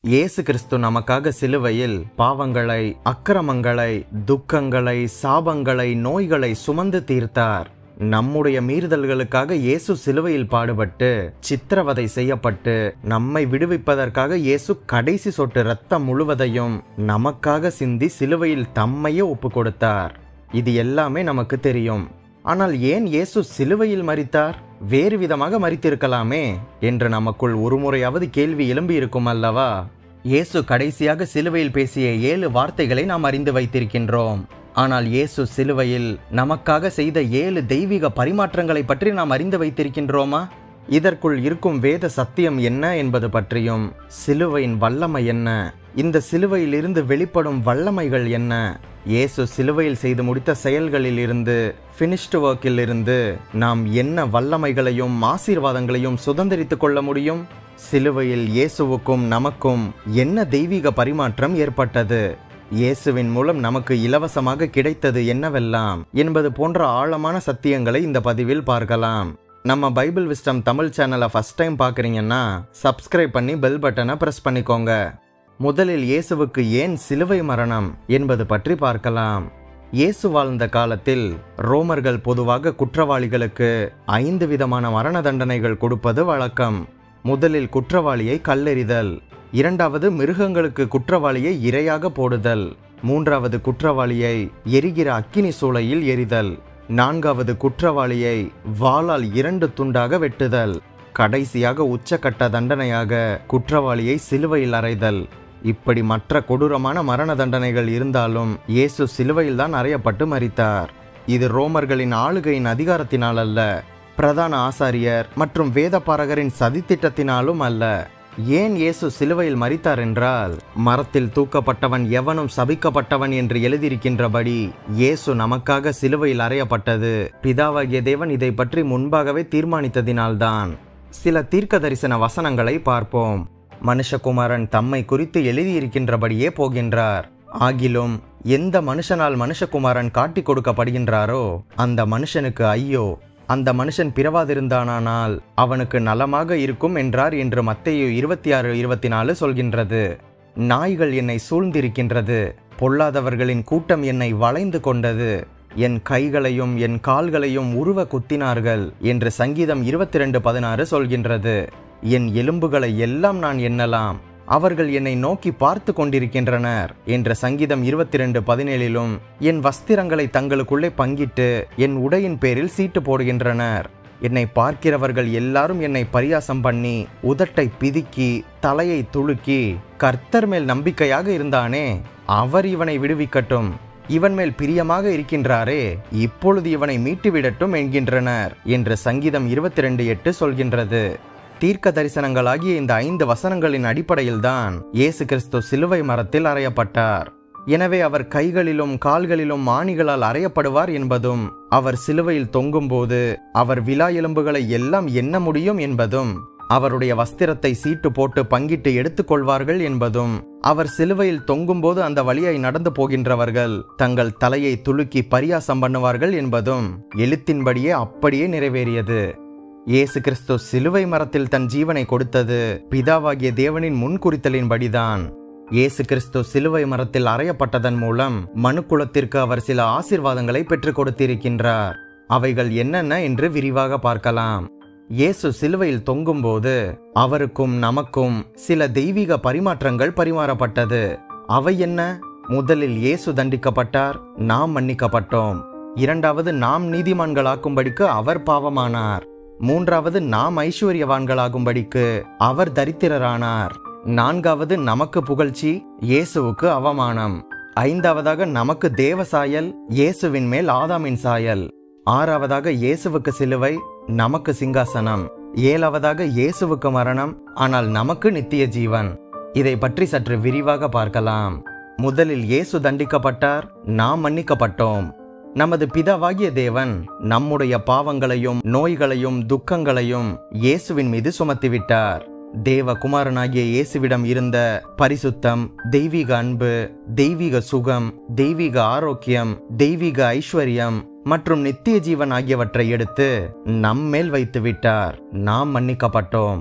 இயேசு கிறிஸ்து நமக்காக சிலுவையில் பாவங்களை அக்கிரமங்களை துக்கங்களை சாபங்களை நோய்களை சுமந்து தீர்த்தார் நம்முடைய மீறுதல்களுக்காக இயேசு சிலுவையில் பாடுபட்டு சித்திரவதை செய்யப்பட்டு நம்மை விடுவிப்பதற்காக இயேசு கடைசி சொட்டு ரத்தம் முழுவதையும் நமக்காக சிந்தி சிலுவையில் தம்மையே ஒப்பு கொடுத்தார் இது எல்லாமே நமக்கு தெரியும் ஆனால் ஏன் இயேசு சிலுவையில் மரித்தார் வேறு விதமாக மரித்திருக்கலாமே என்று நமக்குள் ஒருமுறையாவது கேள்வி எழும்பி இருக்கும் அல்லவா இயேசு கடைசியாக சிலுவையில் பேசிய ஏழு வார்த்தைகளை நாம் அறிந்து வைத்திருக்கின்றோம் ஆனால் இயேசு சிலுவையில் நமக்காக செய்த ஏழு தெய்வீக பரிமாற்றங்களை பற்றி நாம் அறிந்து வைத்திருக்கின்றோமா இதற்குள் இருக்கும் வேத சத்தியம் என்ன என்பது பற்றியும் சிலுவையின் வல்லமை என்ன இந்த சிலுவையிலிருந்து வெளிப்படும் வல்லமைகள் என்ன இயேசு சிலுவையில் செய்து முடித்த செயல்களில் இருந்து ஃபினிஷ்டு ஒர்க்கில் இருந்து நாம் என்ன வல்லமைகளையும் ஆசீர்வாதங்களையும் சுதந்திரித்துக் கொள்ள முடியும் சிலுவையில் இயேசுவுக்கும் நமக்கும் என்ன தெய்வீக பரிமாற்றம் ஏற்பட்டது இயேசுவின் மூலம் நமக்கு இலவசமாக கிடைத்தது என்னவெல்லாம் என்பது போன்ற ஆழமான சத்தியங்களை இந்த பதிவில் பார்க்கலாம் நம்ம பைபிள் விஸ்டம் தமிழ் சேனலை ஃபர்ஸ்ட் டைம் பார்க்குறீங்கன்னா சப்ஸ்கிரைப் பண்ணி பெல் பட்டனை ப்ரெஸ் பண்ணிக்கோங்க முதலில் இயேசுவுக்கு ஏன் சிலுவை மரணம் என்பது பற்றி பார்க்கலாம் இயேசு வாழ்ந்த காலத்தில் ரோமர்கள் பொதுவாக குற்றவாளிகளுக்கு ஐந்து விதமான மரண தண்டனைகள் கொடுப்பது வழக்கம் முதலில் குற்றவாளியை கல்லெறிதல் இரண்டாவது மிருகங்களுக்கு குற்றவாளியை இரையாக போடுதல் மூன்றாவது குற்றவாளியை எரிகிற அக்கினி சூளையில் எரிதல் நான்காவது குற்றவாளியை வாளால் இரண்டு துண்டாக வெட்டுதல் கடைசியாக உச்சக்கட்ட தண்டனையாக குற்றவாளியை சிலுவையில் அறைதல் இப்படி மற்ற கொடூரமான மரண தண்டனைகள் இருந்தாலும் இயேசு சிலுவையில் தான் அறையப்பட்டு மரித்தார் இது ரோமர்களின் ஆளுகையின் அதிகாரத்தினால் அல்ல பிரதான ஆசாரியர் மற்றும் வேதபாரகரின் சதித்திட்டத்தினாலும் அல்ல ஏன் இயேசு சிலுவையில் மரித்தார் என்றால் மரத்தில் தூக்கப்பட்டவன் எவனும் சபிக்கப்பட்டவன் என்று எழுதியிருக்கின்றபடி இயேசு நமக்காக சிலுவையில் அறையப்பட்டது பிதாவாகிய தேவன் இதை பற்றி முன்பாகவே தீர்மானித்ததினால்தான் சில தீர்க்க தரிசன வசனங்களை பார்ப்போம் மனுஷகுமாரன் தம்மை குறித்து எழுதியிருக்கின்றபடியே போகின்றார் ஆகிலும் எந்த மனுஷனால் மனுஷகுமாரன் காட்டிக் கொடுக்கப்படுகின்றாரோ அந்த மனுஷனுக்கு ஐயோ அந்த மனுஷன் பிறவாதிருந்தானால் அவனுக்கு நலமாக இருக்கும் என்றார் என்று மத்தேயு இருபத்தி ஆறு இருபத்தி நாலு சொல்கின்றது நாய்கள் என்னை சூழ்ந்திருக்கின்றது பொல்லாதவர்களின் கூட்டம் என்னை வளைந்து கொண்டது என் கைகளையும் என் கால்களையும் உருவ குத்தினார்கள் என்று சங்கீதம் இருபத்தி ரெண்டு பதினாறு சொல்கின்றது என் எலும்புகளை எல்லாம் நான் எண்ணலாம் அவர்கள் என்னை நோக்கி பார்த்து கொண்டிருக்கின்றனர் என்ற சங்கீதம் இருபத்தி ரெண்டு பதினேழிலும் என் வஸ்திரங்களை தங்களுக்குள்ளே பங்கிட்டு என் உடையின் பேரில் சீட்டு போடுகின்றனர் என்னை பார்க்கிறவர்கள் எல்லாரும் என்னை பரியாசம் பண்ணி உதட்டை பிதுக்கி தலையை துளுக்கி கர்த்தர் மேல் நம்பிக்கையாக இருந்தானே அவர் இவனை விடுவிக்கட்டும் இவன் மேல் பிரியமாக இருக்கின்றாரே இப்பொழுது இவனை மீட்டுவிடட்டும் என்கின்றனர் என்று சங்கீதம் இருபத்தி ரெண்டு எட்டு சொல்கின்றது தீர்க்க தரிசனங்களாகிய இந்த ஐந்து வசனங்களின் அடிப்படையில்தான் இயேசு கிறிஸ்து சிலுவை மரத்தில் அறையப்பட்டார் எனவே அவர் கைகளிலும் கால்களிலும் ஆணிகளால் அறையப்படுவார் என்பதும் அவர் சிலுவையில் தொங்கும்போது அவர் விழா எலும்புகளை எல்லாம் எண்ண முடியும் என்பதும் அவருடைய வஸ்திரத்தை சீட்டு போட்டு பங்கிட்டு எடுத்துக்கொள்வார்கள் என்பதும் அவர் சிலுவையில் தொங்கும்போது அந்த வழியாய் நடந்து போகின்றவர்கள் தங்கள் தலையை துலுக்கி பரியாசம் பண்ணுவார்கள் என்பதும் எழுத்தின்படியே அப்படியே நிறைவேறியது இயேசு கிறிஸ்து சிலுவை மரத்தில் தன் ஜீவனை கொடுத்தது பிதாவாகிய தேவனின் முன்குறித்தலின்படிதான் இயேசு கிறிஸ்து சிலுவை மரத்தில் அறையப்பட்டதன் மூலம் மனுக்குலத்திற்கு அவர் சில ஆசிர்வாதங்களை பெற்றுக் கொடுத்திருக்கின்றார் அவைகள் என்னென்ன என்று விரிவாக பார்க்கலாம் இயேசு சிலுவையில் தொங்கும்போது அவருக்கும் நமக்கும் சில தெய்வீக பரிமாற்றங்கள் பரிமாறப்பட்டது அவை என்ன முதலில் இயேசு தண்டிக்கப்பட்டார் நாம் மன்னிக்கப்பட்டோம் இரண்டாவது நாம் நீதிமான்களாக்கும்படிக்கு அவர் பாவமானார் மூன்றாவது நாம் ஐஸ்வர்யவான்களாகும்படிக்கு அவர் தரித்திரரானார் நான்காவது நமக்கு புகழ்ச்சி இயேசுவுக்கு அவமானம் ஐந்தாவதாக நமக்கு தேவ சாயல் இயேசுவின் மேல் ஆதாமின் சாயல் ஆறாவதாக இயேசுவுக்கு சிலுவை நமக்கு சிங்காசனம் ஏழாவதாக இயேசுவுக்கு மரணம் ஆனால் நமக்கு நித்திய ஜீவன் இதை பற்றி சற்று விரிவாக பார்க்கலாம் முதலில் இயேசு தண்டிக்கப்பட்டார் நாம் மன்னிக்கப்பட்டோம் நமது பிதாவாகிய தேவன் நம்முடைய பாவங்களையும் நோய்களையும் துக்கங்களையும் இயேசுவின் மீது சுமத்திவிட்டார் தேவ குமாரனாகிய இயேசுவிடம் இருந்த பரிசுத்தம் தெய்வீக அன்பு தெய்வீக சுகம் தெய்வீக ஆரோக்கியம் தெய்வீக ஐஸ்வர்யம் மற்றும் நித்திய ஜீவன் ஆகியவற்றை எடுத்து நம்மேல் வைத்து விட்டார் நாம் மன்னிக்கப்பட்டோம்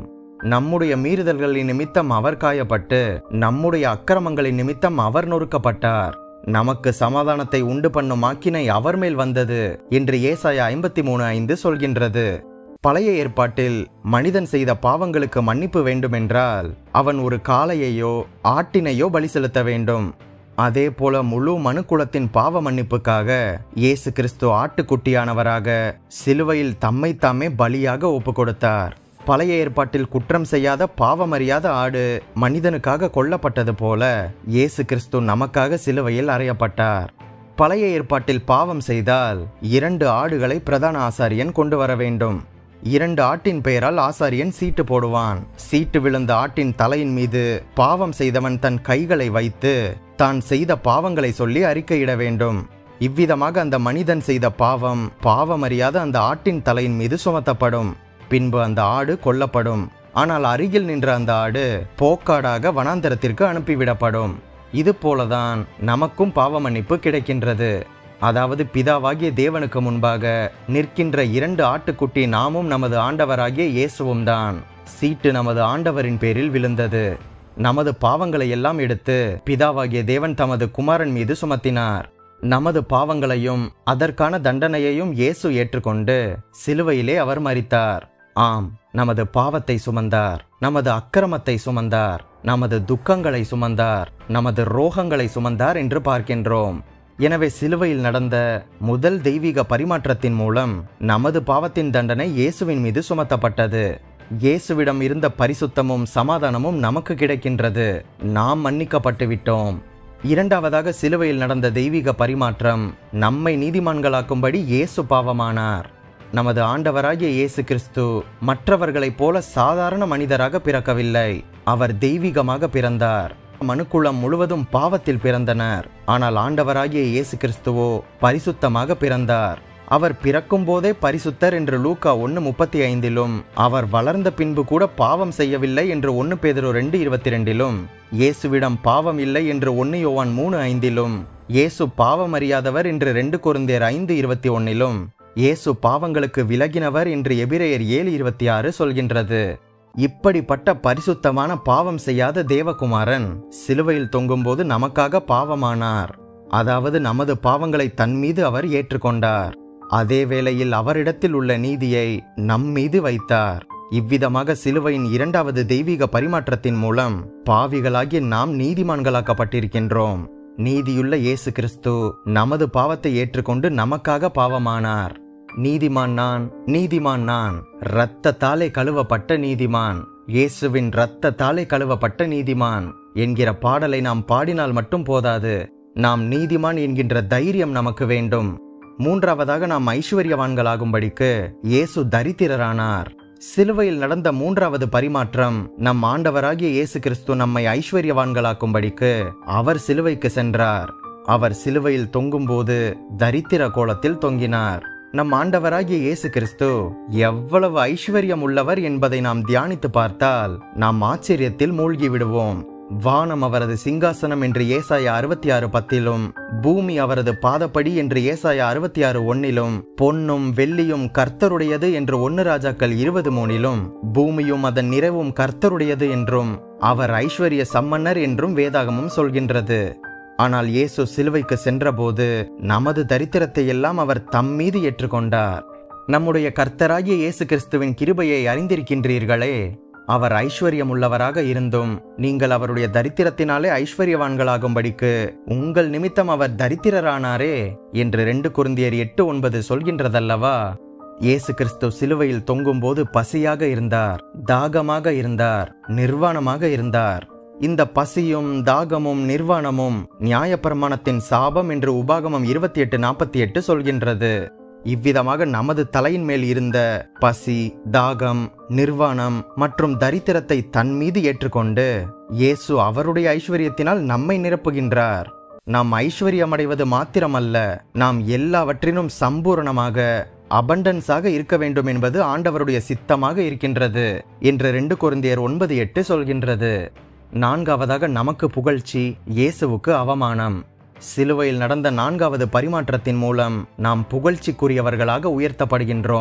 நம்முடைய மீறுதல்களின் நிமித்தம் அவர் காயப்பட்டு நம்முடைய அக்கிரமங்களின் நிமித்தம் அவர் நொறுக்கப்பட்டார் நமக்கு சமாதானத்தை உண்டு பண்ணும் ஆக்கினை அவர் மேல் வந்தது என்று ஏசாயா ஐம்பத்தி மூணு ஐந்து சொல்கின்றது பழைய ஏற்பாட்டில் மனிதன் செய்த பாவங்களுக்கு மன்னிப்பு வேண்டுமென்றால் அவன் ஒரு காளையையோ ஆட்டினையோ பலி செலுத்த வேண்டும் அதே போல முழு மனுக்குலத்தின் பாவ மன்னிப்புக்காக இயேசு கிறிஸ்து ஆட்டுக்குட்டியானவராக சிலுவையில் தம்மை தாமே பலியாக ஒப்பு கொடுத்தார் பழைய ஏற்பாட்டில் குற்றம் செய்யாத பாவமறியாத ஆடு மனிதனுக்காக கொல்லப்பட்டது போல இயேசு கிறிஸ்து நமக்காக சிலுவையில் அறையப்பட்டார் பழைய ஏற்பாட்டில் பாவம் செய்தால் இரண்டு ஆடுகளை பிரதான ஆசாரியன் கொண்டு வர வேண்டும் இரண்டு ஆட்டின் பெயரால் ஆசாரியன் சீட்டு போடுவான் சீட்டு விழுந்த ஆட்டின் தலையின் மீது பாவம் செய்தவன் தன் கைகளை வைத்து தான் செய்த பாவங்களை சொல்லி அறிக்கையிட வேண்டும் இவ்விதமாக அந்த மனிதன் செய்த பாவம் பாவமறியாத அந்த ஆட்டின் தலையின் மீது சுமத்தப்படும் பின்பு அந்த ஆடு கொல்லப்படும் ஆனால் அருகில் நின்ற அந்த ஆடு போக்காடாக வனாந்தரத்திற்கு அனுப்பிவிடப்படும் இது போலதான் நமக்கும் பாவ மன்னிப்பு கிடைக்கின்றது அதாவது பிதாவாகிய தேவனுக்கு முன்பாக நிற்கின்ற இரண்டு ஆட்டுக்குட்டி நாமும் நமது ஆண்டவராகிய இயேசுவும் தான் சீட்டு நமது ஆண்டவரின் பேரில் விழுந்தது நமது பாவங்களை எல்லாம் எடுத்து பிதாவாகிய தேவன் தமது குமாரன் மீது சுமத்தினார் நமது பாவங்களையும் அதற்கான தண்டனையையும் இயேசு ஏற்றுக்கொண்டு சிலுவையிலே அவர் மரித்தார் ஆம் நமது பாவத்தை சுமந்தார் நமது அக்கிரமத்தை சுமந்தார் நமது துக்கங்களை சுமந்தார் நமது ரோகங்களை சுமந்தார் என்று பார்க்கின்றோம் எனவே சிலுவையில் நடந்த முதல் தெய்வீக பரிமாற்றத்தின் மூலம் நமது பாவத்தின் தண்டனை இயேசுவின் மீது சுமத்தப்பட்டது இயேசுவிடம் இருந்த பரிசுத்தமும் சமாதானமும் நமக்கு கிடைக்கின்றது நாம் மன்னிக்கப்பட்டு விட்டோம் இரண்டாவதாக சிலுவையில் நடந்த தெய்வீக பரிமாற்றம் நம்மை நீதிமான்களாக்கும்படி இயேசு பாவமானார் நமது ஆண்டவராகிய இயேசு கிறிஸ்து மற்றவர்களைப் போல சாதாரண மனிதராக பிறக்கவில்லை அவர் தெய்வீகமாக பிறந்தார் மனுக்குளம் முழுவதும் பாவத்தில் பிறந்தனர் ஆனால் ஆண்டவராகிய இயேசு கிறிஸ்துவோ பரிசுத்தமாக பிறந்தார் அவர் பிறக்கும் போதே பரிசுத்தர் என்று லூக்கா ஒன்று முப்பத்தி ஐந்திலும் அவர் வளர்ந்த பின்பு கூட பாவம் செய்யவில்லை என்று ஒன்று பேதரு ரெண்டு இருபத்தி ரெண்டிலும் இயேசுவிடம் பாவம் இல்லை என்று ஒன்று யோவான் மூணு ஐந்திலும் இயேசு பாவம் அறியாதவர் என்று ரெண்டு குருந்தேர் ஐந்து இருபத்தி ஒன்னிலும் இயேசு பாவங்களுக்கு விலகினவர் என்று எபிரேயர் ஏழு இருபத்தி ஆறு சொல்கின்றது இப்படிப்பட்ட பரிசுத்தமான பாவம் செய்யாத தேவகுமாரன் சிலுவையில் தொங்கும்போது நமக்காக பாவமானார் அதாவது நமது பாவங்களை தன் மீது அவர் ஏற்றுக்கொண்டார் அதே வேளையில் அவரிடத்தில் உள்ள நீதியை நம் மீது வைத்தார் இவ்விதமாக சிலுவையின் இரண்டாவது தெய்வீக பரிமாற்றத்தின் மூலம் பாவிகளாகிய நாம் நீதிமான்களாக்கப்பட்டிருக்கின்றோம் நீதியுள்ள இயேசு கிறிஸ்து நமது பாவத்தை ஏற்றுக்கொண்டு நமக்காக பாவமானார் நீதிமான் நான் நீதிமான் நான் இரத்தத்தாலே கழுவப்பட்ட நீதிமான் இயேசுவின் இரத்தத்தாலே கழுவப்பட்ட நீதிமான் என்கிற பாடலை நாம் பாடினால் மட்டும் போதாது நாம் நீதிமான் என்கின்ற தைரியம் நமக்கு வேண்டும் மூன்றாவதாக நாம் ஐஸ்வர்யவான்களாகும்படிக்கு இயேசு தரித்திரரானார் சிலுவையில் நடந்த மூன்றாவது பரிமாற்றம் நம் ஆண்டவராகிய இயேசு கிறிஸ்து நம்மை ஐஸ்வர்யவான்களாக்கும்படிக்கு அவர் சிலுவைக்கு சென்றார் அவர் சிலுவையில் தொங்கும்போது தரித்திர கோலத்தில் தொங்கினார் நம் ஆண்டவராகிய இயேசு கிறிஸ்து எவ்வளவு ஐஸ்வர்யம் உள்ளவர் என்பதை நாம் தியானித்து பார்த்தால் நாம் ஆச்சரியத்தில் மூழ்கி விடுவோம் வானம் அவரது சிங்காசனம் என்று ஏசாய அறுபத்தி ஆறு பத்திலும் பூமி அவரது பாதப்படி என்று ஏசாய அறுபத்தி ஆறு ஒன்னிலும் பொன்னும் வெள்ளியும் கர்த்தருடையது என்று ஒன்னு ராஜாக்கள் இருபது மூணிலும் பூமியும் அதன் நிறைவும் கர்த்தருடையது என்றும் அவர் ஐஸ்வர்ய சம்மன்னர் என்றும் வேதாகமும் சொல்கின்றது ஆனால் இயேசு சிலுவைக்கு சென்றபோது நமது தரித்திரத்தை எல்லாம் அவர் தம் மீது ஏற்றுக்கொண்டார் நம்முடைய கர்த்தராகிய இயேசு கிறிஸ்துவின் கிருபையை அறிந்திருக்கின்றீர்களே அவர் ஐஸ்வர்யம் உள்ளவராக இருந்தும் நீங்கள் அவருடைய தரித்திரத்தினாலே ஐஸ்வர்யவான்களாகும்படிக்கு உங்கள் நிமித்தம் அவர் தரித்திரரானாரே என்று ரெண்டு குருந்தியர் எட்டு ஒன்பது சொல்கின்றதல்லவா இயேசு கிறிஸ்து சிலுவையில் தொங்கும்போது பசியாக இருந்தார் தாகமாக இருந்தார் நிர்வாணமாக இருந்தார் இந்த பசியும் தாகமும் நிர்வாணமும் நியாயப்பிரமாணத்தின் சாபம் என்று உபாகமம் இருபத்தி எட்டு நாற்பத்தி எட்டு சொல்கின்றது இவ்விதமாக நமது தலையின் மேல் இருந்த பசி தாகம் நிர்வாணம் மற்றும் தரித்திரத்தை தன் மீது ஏற்றுக்கொண்டு இயேசு அவருடைய ஐஸ்வர்யத்தினால் நம்மை நிரப்புகின்றார் நாம் ஐஸ்வர்யமடைவது மாத்திரமல்ல நாம் எல்லாவற்றிலும் சம்பூரணமாக அபண்டன்ஸாக இருக்க வேண்டும் என்பது ஆண்டவருடைய சித்தமாக இருக்கின்றது என்று ரெண்டு குருந்தியர் ஒன்பது எட்டு சொல்கின்றது நான்காவதாக நமக்கு புகழ்ச்சி இயேசுவுக்கு அவமானம் சிலுவையில் நடந்த நான்காவது பரிமாற்றத்தின் மூலம் நாம் புகழ்ச்சிக்குரியவர்களாக உயர்த்தப்படுகின்றோம்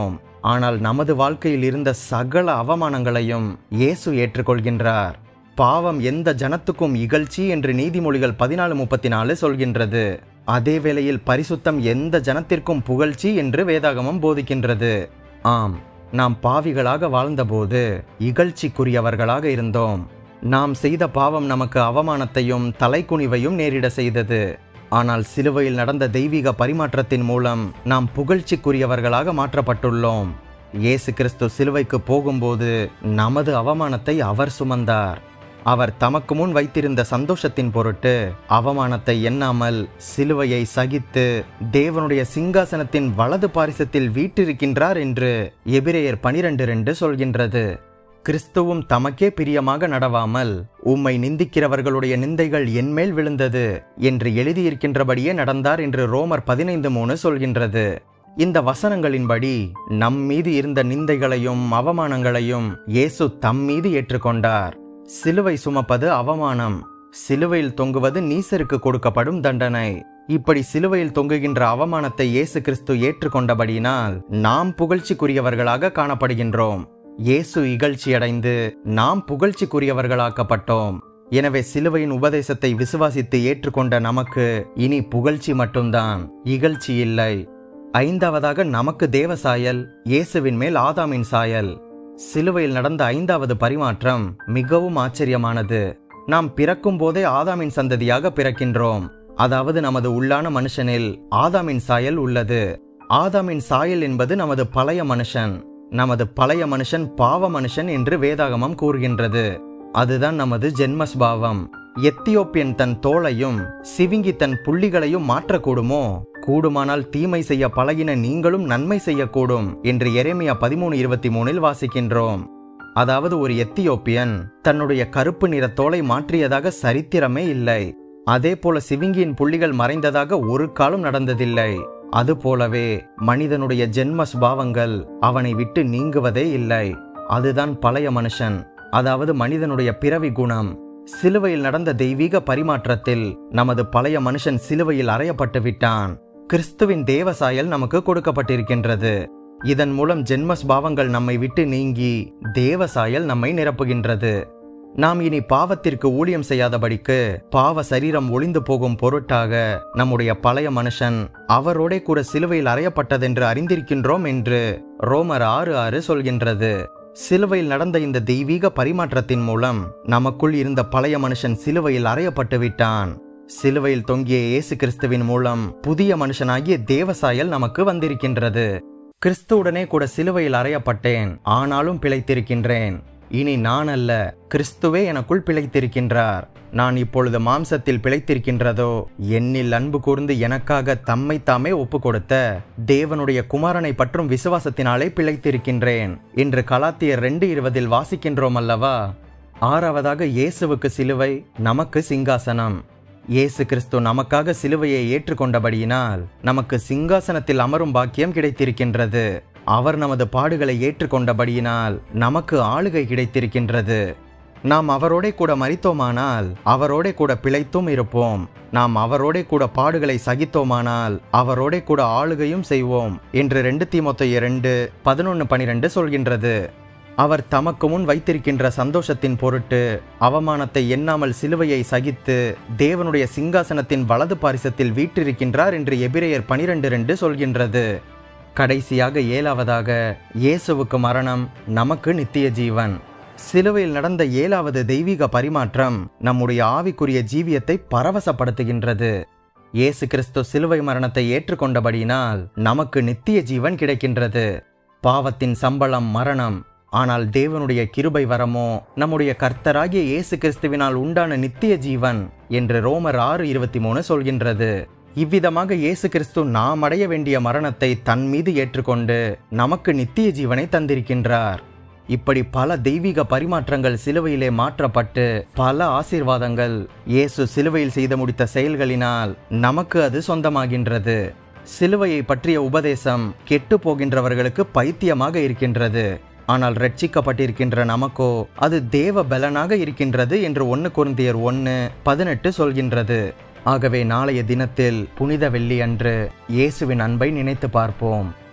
ஆனால் நமது வாழ்க்கையில் இருந்த சகல அவமானங்களையும் இயேசு ஏற்றுக்கொள்கின்றார் பாவம் எந்த ஜனத்துக்கும் இகழ்ச்சி என்று நீதிமொழிகள் பதினாலு முப்பத்தி நாலு சொல்கின்றது அதே வேளையில் பரிசுத்தம் எந்த ஜனத்திற்கும் புகழ்ச்சி என்று வேதாகமம் போதிக்கின்றது ஆம் நாம் பாவிகளாக வாழ்ந்தபோது இகழ்ச்சிக்குரியவர்களாக இருந்தோம் நாம் செய்த பாவம் நமக்கு அவமானத்தையும் தலைக்குனிவையும் நேரிட செய்தது ஆனால் சிலுவையில் நடந்த தெய்வீக பரிமாற்றத்தின் மூலம் நாம் புகழ்ச்சிக்குரியவர்களாக மாற்றப்பட்டுள்ளோம் இயேசு கிறிஸ்து சிலுவைக்கு போகும்போது நமது அவமானத்தை அவர் சுமந்தார் அவர் தமக்கு முன் வைத்திருந்த சந்தோஷத்தின் பொருட்டு அவமானத்தை எண்ணாமல் சிலுவையை சகித்து தேவனுடைய சிங்காசனத்தின் வலது பாரிசத்தில் வீற்றிருக்கின்றார் என்று எபிரேயர் பனிரெண்டு ரெண்டு சொல்கின்றது கிறிஸ்துவும் தமக்கே பிரியமாக நடவாமல் உம்மை நிந்திக்கிறவர்களுடைய நிந்தைகள் என்மேல் விழுந்தது என்று எழுதியிருக்கின்றபடியே நடந்தார் என்று ரோமர் பதினைந்து மூணு சொல்கின்றது இந்த வசனங்களின்படி நம் மீது இருந்த நிந்தைகளையும் அவமானங்களையும் இயேசு தம் மீது ஏற்றுக்கொண்டார் சிலுவை சுமப்பது அவமானம் சிலுவையில் தொங்குவது நீசருக்கு கொடுக்கப்படும் தண்டனை இப்படி சிலுவையில் தொங்குகின்ற அவமானத்தை இயேசு கிறிஸ்து ஏற்றுக்கொண்டபடியினால் நாம் புகழ்ச்சிக்குரியவர்களாக காணப்படுகின்றோம் இயேசு இகழ்ச்சியடைந்து நாம் புகழ்ச்சிக்குரியவர்களாக்கப்பட்டோம் எனவே சிலுவையின் உபதேசத்தை விசுவாசித்து ஏற்றுக்கொண்ட நமக்கு இனி புகழ்ச்சி மட்டும்தான் இகழ்ச்சி இல்லை ஐந்தாவதாக நமக்கு தேவ சாயல் இயேசுவின் மேல் ஆதாமின் சாயல் சிலுவையில் நடந்த ஐந்தாவது பரிமாற்றம் மிகவும் ஆச்சரியமானது நாம் பிறக்கும் போதே ஆதாமின் சந்ததியாக பிறக்கின்றோம் அதாவது நமது உள்ளான மனுஷனில் ஆதாமின் சாயல் உள்ளது ஆதாமின் சாயல் என்பது நமது பழைய மனுஷன் நமது பழைய மனுஷன் பாவ மனுஷன் என்று வேதாகமம் கூறுகின்றது அதுதான் நமது ஜென்மஸ்பாவம் எத்தியோப்பியன் தன் தோளையும் சிவிங்கி தன் புள்ளிகளையும் மாற்றக்கூடுமோ கூடுமானால் தீமை செய்ய பழகின நீங்களும் நன்மை செய்யக்கூடும் என்று எரேமியா பதிமூணு இருபத்தி மூணில் வாசிக்கின்றோம் அதாவது ஒரு எத்தியோப்பியன் தன்னுடைய கருப்பு நிற தோலை மாற்றியதாக சரித்திரமே இல்லை அதே போல சிவிங்கியின் புள்ளிகள் மறைந்ததாக ஒரு காலம் நடந்ததில்லை அதுபோலவே மனிதனுடைய ஜென்ம சுபாவங்கள் அவனை விட்டு நீங்குவதே இல்லை அதுதான் பழைய மனுஷன் அதாவது மனிதனுடைய பிறவி குணம் சிலுவையில் நடந்த தெய்வீக பரிமாற்றத்தில் நமது பழைய மனுஷன் சிலுவையில் அறையப்பட்டு விட்டான் கிறிஸ்துவின் தேவசாயல் நமக்கு கொடுக்கப்பட்டிருக்கின்றது இதன் மூலம் ஜென்மஸ் பாவங்கள் நம்மை விட்டு நீங்கி தேவசாயல் நம்மை நிரப்புகின்றது நாம் இனி பாவத்திற்கு ஊழியம் செய்யாதபடிக்கு பாவ சரீரம் ஒளிந்து போகும் பொருட்டாக நம்முடைய பழைய மனுஷன் அவரோடே கூட சிலுவையில் அறையப்பட்டதென்று அறிந்திருக்கின்றோம் என்று ரோமர் ஆறு ஆறு சொல்கின்றது சிலுவையில் நடந்த இந்த தெய்வீக பரிமாற்றத்தின் மூலம் நமக்குள் இருந்த பழைய மனுஷன் சிலுவையில் அறையப்பட்டு விட்டான் சிலுவையில் தொங்கிய இயேசு கிறிஸ்துவின் மூலம் புதிய மனுஷனாகிய தேவசாயல் நமக்கு வந்திருக்கின்றது கிறிஸ்துவுடனே கூட சிலுவையில் அறையப்பட்டேன் ஆனாலும் பிழைத்திருக்கின்றேன் இனி நான் அல்ல கிறிஸ்துவே எனக்குள் பிழைத்திருக்கின்றார் நான் இப்பொழுது மாம்சத்தில் பிழைத்திருக்கின்றதோ என்னில் அன்பு கூர்ந்து எனக்காக தம்மை தாமே ஒப்பு கொடுத்த தேவனுடைய குமாரனை பற்றும் விசுவாசத்தினாலே பிழைத்திருக்கின்றேன் என்று கலாத்தியர் ரெண்டு இருபதில் வாசிக்கின்றோம் அல்லவா ஆறாவதாக இயேசுவுக்கு சிலுவை நமக்கு சிங்காசனம் இயேசு கிறிஸ்து நமக்காக சிலுவையை ஏற்றுக்கொண்டபடியினால் நமக்கு சிங்காசனத்தில் அமரும் பாக்கியம் கிடைத்திருக்கின்றது அவர் நமது பாடுகளை ஏற்றுக்கொண்டபடியினால் நமக்கு ஆளுகை கிடைத்திருக்கின்றது நாம் அவரோடே கூட மறித்தோமானால் அவரோடே கூட பிழைத்தும் இருப்போம் நாம் அவரோடே கூட பாடுகளை சகித்தோமானால் அவரோடே கூட ஆளுகையும் செய்வோம் என்று ரெண்டு தீமொத்தைய ரெண்டு பதினொன்று பனிரெண்டு சொல்கின்றது அவர் தமக்கு முன் வைத்திருக்கின்ற சந்தோஷத்தின் பொருட்டு அவமானத்தை எண்ணாமல் சிலுவையை சகித்து தேவனுடைய சிங்காசனத்தின் வலது பாரிசத்தில் வீற்றிருக்கின்றார் என்று எபிரேயர் பனிரெண்டு ரெண்டு சொல்கின்றது கடைசியாக ஏழாவதாக இயேசுவுக்கு மரணம் நமக்கு நித்திய ஜீவன் சிலுவையில் நடந்த ஏழாவது தெய்வீக பரிமாற்றம் நம்முடைய ஆவிக்குரிய ஜீவியத்தை பரவசப்படுத்துகின்றது இயேசு கிறிஸ்து சிலுவை மரணத்தை ஏற்றுக்கொண்டபடியினால் நமக்கு நித்திய ஜீவன் கிடைக்கின்றது பாவத்தின் சம்பளம் மரணம் ஆனால் தேவனுடைய கிருபை வரமோ நம்முடைய கர்த்தராகிய இயேசு கிறிஸ்துவினால் உண்டான நித்திய ஜீவன் என்று ரோமர் ஆறு இருபத்தி மூணு சொல்கின்றது இவ்விதமாக இயேசு கிறிஸ்து நாம் அடைய வேண்டிய மரணத்தை தன் மீது ஏற்றுக்கொண்டு நமக்கு நித்திய ஜீவனை தந்திருக்கின்றார் இப்படி பல தெய்வீக பரிமாற்றங்கள் சிலுவையிலே மாற்றப்பட்டு பல ஆசீர்வாதங்கள் இயேசு சிலுவையில் செய்து முடித்த செயல்களினால் நமக்கு அது சொந்தமாகின்றது சிலுவையை பற்றிய உபதேசம் கெட்டு போகின்றவர்களுக்கு பைத்தியமாக இருக்கின்றது ஆனால் ரட்சிக்கப்பட்டிருக்கின்ற நமக்கோ அது தேவ பலனாக இருக்கின்றது என்று ஒன்று குருந்தியர் ஒன்று பதினெட்டு சொல்கின்றது ஆகவே நாளைய தினத்தில் புனித வெள்ளி அன்று இயேசுவின் அன்பை நினைத்து பார்ப்போம்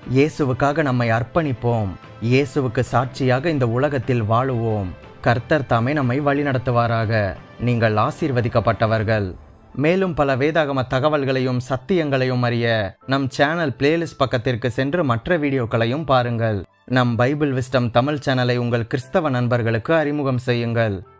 இயேசுவுக்காக நம்மை அர்ப்பணிப்போம் இயேசுவுக்கு சாட்சியாக இந்த உலகத்தில் வாழுவோம் கர்த்தர் தாமே நம்மை வழிநடத்துவாராக நீங்கள் ஆசீர்வதிக்கப்பட்டவர்கள் மேலும் பல வேதாகம தகவல்களையும் சத்தியங்களையும் அறிய நம் சேனல் பிளேலிஸ்ட் பக்கத்திற்கு சென்று மற்ற வீடியோக்களையும் பாருங்கள் நம் பைபிள் விஸ்டம் தமிழ் சேனலை உங்கள் கிறிஸ்தவ நண்பர்களுக்கு அறிமுகம் செய்யுங்கள்